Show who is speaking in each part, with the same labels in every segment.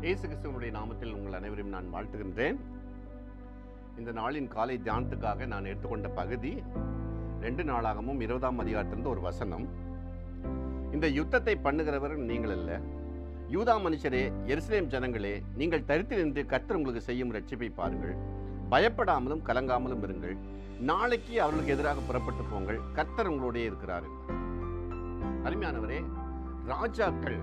Speaker 1: இயேசு கிறிஸ்துவனுடைய நாமத்தில் உங்கள் அனைவரையும் நான் வாழ்த்துகின்றேன் இந்த நாளின் காலை தியானத்துக்காக நான் எடுத்துக்கொண்ட பகுதி ரெண்டு நாளாகவும் இருபதாம் அதிகாரத்திலிருந்து ஒரு வசனம் இந்த யுத்தத்தை பண்ணுகிறவர் நீங்கள் அல்ல யூதா மனுஷரே எருசலேம் ஜனங்களே நீங்கள் தரித்து நின்று கர்த்தர் உங்களுக்கு செய்யும் ரட்சிப்பை பாருங்கள் பயப்படாமலும் கலங்காமலும் இருங்கள் நாளைக்கு அவர்களுக்கு எதிராக புறப்பட்டு போங்கள் கர்த்தர் உங்களோடே இருக்கிறார் அருமையானவரே ராஜாக்கள்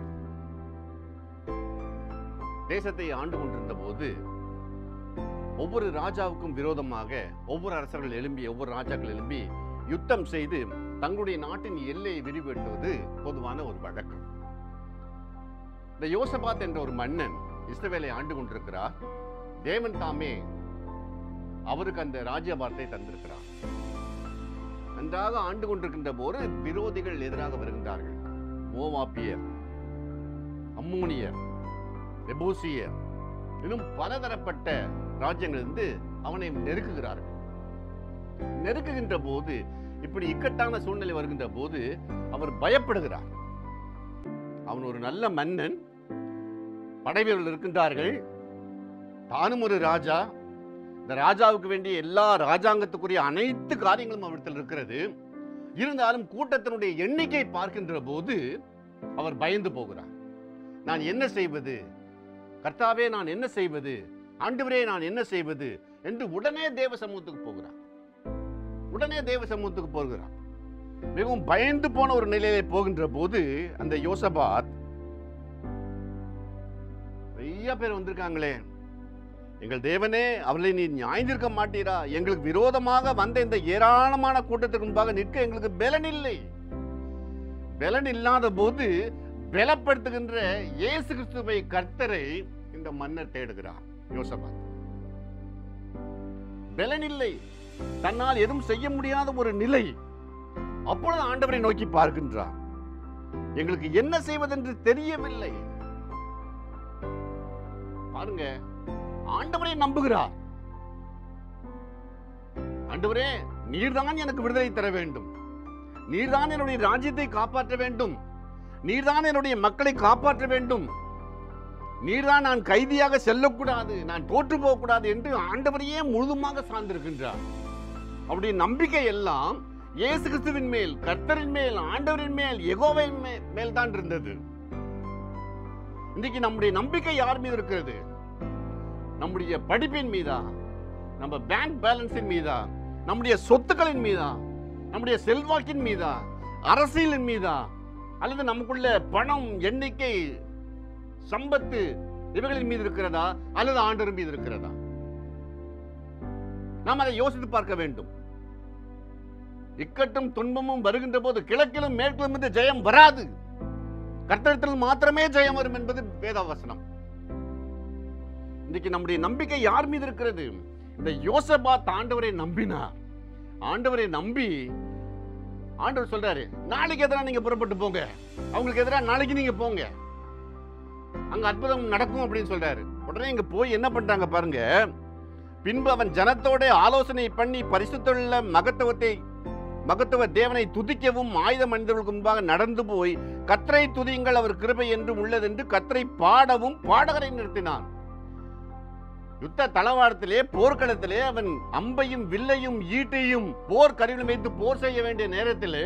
Speaker 1: தேசத்தை ஆண்டு கொண்டிருந்த போது ஒவ்வொரு ராஜாவுக்கும் விரோதமாக ஒவ்வொரு அரசர்கள் எழும்பி ஒவ்வொரு ராஜாக்கள் எழும்பி யுத்தம் செய்து தங்களுடைய நாட்டின் எல்லையை விரிவெட்டுவது பொதுவான ஒரு வழக்கம் இந்த யோசபாத் என்ற ஒரு மன்னன் இஸ்ரவேலை ஆண்டு கொண்டிருக்கிறார் தேவன் தாமே அவருக்கு அந்த ராஜ்யபாரத்தை தந்திருக்கிறார் நன்றாக ஆண்டு கொண்டிருக்கின்ற போது விரோதிகள் எதிராக வருகின்றார்கள் மோவாப்பியர் அம்மோனியர் ரெபூசியர் இன்னும் பலதரப்பட்ட ராஜ்யங்கள் இருந்து அவனை நெருக்குகிறார்கள் நெருக்குகின்ற போது இப்படி இக்கட்டான சூழ்நிலை வருகின்ற போது அவர் பயப்படுகிறார் அவன் ஒரு நல்ல மன்னன் படைவீரர்கள் இருக்கின்றார்கள் தானும் ஒரு ராஜா இந்த ராஜாவுக்கு வேண்டிய எல்லா ராஜாங்கத்துக்குரிய அனைத்து காரியங்களும் அவரிடத்தில் இருக்கிறது இருந்தாலும் கூட்டத்தினுடைய எண்ணிக்கை பார்க்கின்ற போது அவர் பயந்து போகிறார் நான் என்ன செய்வது கர்த்தாவே நான் என்ன செய்வது ஆண்டவரே நான் என்ன செய்வது என்று உடனே தேவ சமூகத்துக்கு போகிறார் உடனே தேவ சமூகத்துக்கு போகிறார் மிகவும் பயந்து போன ஒரு நிலையிலே போகின்ற போது அந்த யோசபாத் நிறைய பேர் வந்திருக்காங்களே எங்கள் தேவனே அவர்களை நீ நியாய்ந்திருக்க மாட்டீரா எங்களுக்கு விரோதமாக வந்த இந்த ஏராளமான கூட்டத்துக்கு முன்பாக நிற்க எங்களுக்கு பலன் இல்லை பலன் இல்லாத போது பலப்படுத்துகின்ற இயேசு கிறிஸ்துவை கர்த்தரை இந்த மன்னர் தேடுகிறார் யோசபாத் பலன் இல்லை தன்னால் எதுவும் செய்ய முடியாத ஒரு நிலை அப்பொழுது ஆண்டவரை நோக்கி பார்க்கின்றார் எங்களுக்கு என்ன செய்வதென்று தெரியவில்லை பாருங்க ஆண்டவரை நம்புகிறார் ஆண்டவரே நீர்தான் எனக்கு விடுதலை தர வேண்டும் நீர்தான் என்னுடைய ராஜ்யத்தை காப்பாற்ற வேண்டும் நீர்தான் என்னுடைய மக்களை காப்பாற்ற வேண்டும் நீர்தான் நான் கைதியாக செல்லக்கூடாது நான் தோற்று போகக்கூடாது என்று ஆண்டவரையே முழுதுமாக சார்ந்திருக்கின்றார் அவருடைய நம்பிக்கை எல்லாம் இயேசு கிறிஸ்துவின் மேல் கர்த்தரின் மேல் ஆண்டவரின் மேல் எகோவின் மேல் மேல் தான் இருந்தது இன்னைக்கு நம்முடைய நம்பிக்கை யார் மீது இருக்கிறது நம்முடைய படிப்பின் மீதா நம்ம பேங்க் பேலன்ஸின் மீதா நம்முடைய சொத்துக்களின் மீதா நம்முடைய செல்வாக்கின் மீதா அரசியலின் மீதா அல்லது நமக்குள்ள பணம் எண்ணிக்கை சம்பத்து இவைகளின் மீது இருக்கிறதா அல்லது ஆண்டவர் மீது இருக்கிறதா நாம் அதை யோசித்து பார்க்க வேண்டும் இக்கட்டும் துன்பமும் வருகின்ற போது கிழக்கிலும் மேற்கிலும் இருந்து ஜெயம் வராது கர்த்தரிடத்தில் மாத்திரமே ஜெயம் வரும் என்பது வேதவசனம் இன்னைக்கு நம்முடைய நம்பிக்கை யார் மீது இருக்கிறது இந்த யோசபாத் ஆண்டவரை நம்பினார் ஆண்டவரை நம்பி ஆண்டவர் சொல்றாரு நாளைக்கு எதிராக நீங்க புறப்பட்டு போங்க அவங்களுக்கு எதிராக நாளைக்கு நீங்க போங்க அங்க அற்புதம் நடக்கும் அப்படின்னு சொல்றாரு உடனே இங்க போய் என்ன பண்றாங்க பாருங்க பின்பு அவன் ஜனத்தோட ஆலோசனை பண்ணி பரிசுத்துள்ள மகத்துவத்தை மகத்துவ தேவனை துதிக்கவும் ஆயுத மனிதர்களுக்கு முன்பாக நடந்து போய் கத்தரை துதியுங்கள் அவர் கிருபை என்று உள்ளதென்று கத்தரை பாடவும் பாடகரை நிறுத்தினான் யுத்த தளவாடத்திலே போர்க்களத்திலே அவன் அம்பையும் வில்லையும் ஈட்டையும் போர் கருவிலும் வைத்து போர் செய்ய வேண்டிய நேரத்திலே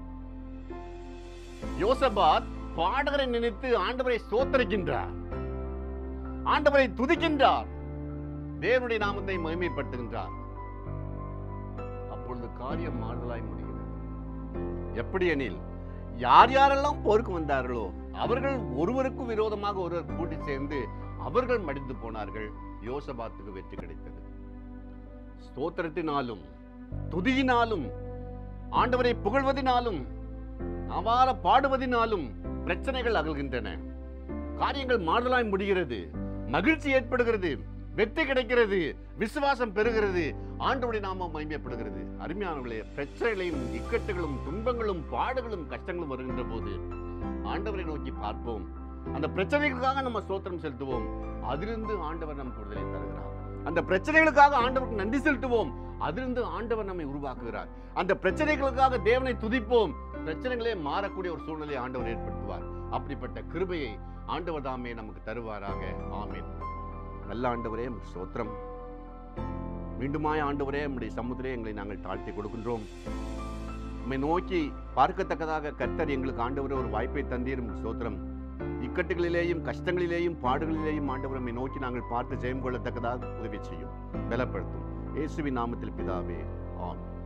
Speaker 1: யோசபாத் பாடகரை நினைத்து ஆண்டவரை சோத்தரிக்கின்றார் ஆண்டவரை துதிக்கின்றார் தேவனுடைய நாமத்தை மகிமைப்படுத்துகின்றார் அப்பொழுது காரியம் மாறுதலாய் முடிகிறது எப்படி எனில் யார் யாரெல்லாம் போருக்கு வந்தார்களோ அவர்கள் ஒருவருக்கு விரோதமாக ஒருவர் கூட்டி சேர்ந்து அவர்கள் மடிந்து போனார்கள் யோசபாத்துக்கு வெற்றி கிடைத்தது ஸ்தோத்திரத்தினாலும் துதியினாலும் ஆண்டவரை புகழ்வதினாலும் அவார பாடுவதினாலும் பிரச்சனைகள் அகல்கின்றன காரியங்கள் மாறுதலாய் முடிகிறது மகிழ்ச்சி ஏற்படுகிறது வெற்றி கிடைக்கிறது விசுவாசம் பெறுகிறது ஆண்டவருடைய நாமம் மகிமைப்படுகிறது அருமையானவர்களே பிரச்சனைகளையும் இக்கட்டுகளும் துன்பங்களும் பாடுகளும் கஷ்டங்களும் வருகின்ற போது ஆண்டவரை நோக்கி பார்ப்போம் அந்த பிரச்சனைகளுக்காக நம்ம ஸ்தோத்திரம் செலுத்துவோம் அதிலிருந்து ஆண்டவர் நமக்கு விடுதலை தருகிறார் அந்த பிரச்சனைகளுக்காக ஆண்டவருக்கு நன்றி செலுத்துவோம் அதிலிருந்து ஆண்டவர் நம்மை உருவாக்குகிறார் அந்த பிரச்சனைகளுக்காக தேவனை துதிப்போம் பிரச்சனைகளே மாறக்கூடிய ஒரு சூழ்நிலையை ஆண்டவர் ஏற்படுத்துவார் அப்படிப்பட்ட கிருபையை ஆண்டவர் தாமே நமக்கு தருவாராக ஆமென் நல்ல ஆண்டவரே உமக்கு ஸ்தோத்திரம் மீண்டுமாய் ஆண்டவரே நம்முடைய சமுதிரே எங்களை நாங்கள் தாழ்த்தி கொடுக்கின்றோம் உம்மை நோக்கி பார்க்கத்தக்கதாக கர்த்தர் எங்களுக்கு ஆண்டவரே ஒரு வாய்ப்பை தந்தீர் உமக்கு ஸ்தோத்திரம் இக்கட்டுகளிலேயும் கஷ்டங்களிலேயும் பாடுகளிலேயும் ஆண்டவர் நம்மை நோக்கி நாங்கள் பார்த்து ஜெயம் கொள்ளத்தக்கதாக உதவி செய்யும் பலப்படுத்தும் இயேசுவின் நாமத்தில் பிதாவே ஆமென்